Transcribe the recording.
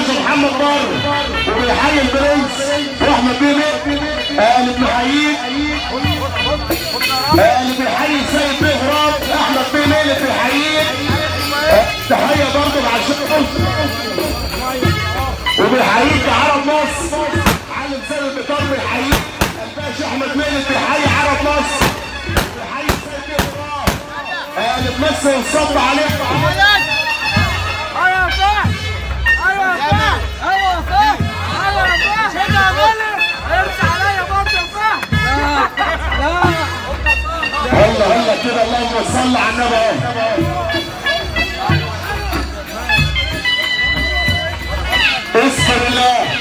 الباشا محمد بر وبيحيي البرنس واحمد بيبي آه، اللي بنحييه آه، اللي بيحيي سيد بيه غراب احمد بيبي اللي بيحييه آه، تحيه برضه مع الشغل وبيحييك يا عرب مصر عالم سيد البطار بيحييك الباشا احمد ميلت بيحيي عرب مصر بيحيي سيد بيه غراب آه، اللي بمصر والصب عليك ايوه صح ايوه صح ايوه صح ايوه صح كده يا ملك ارجع عليا برضه يا صح لا لا هلا هلا كده اللهم صل على النبي اهو بسم الله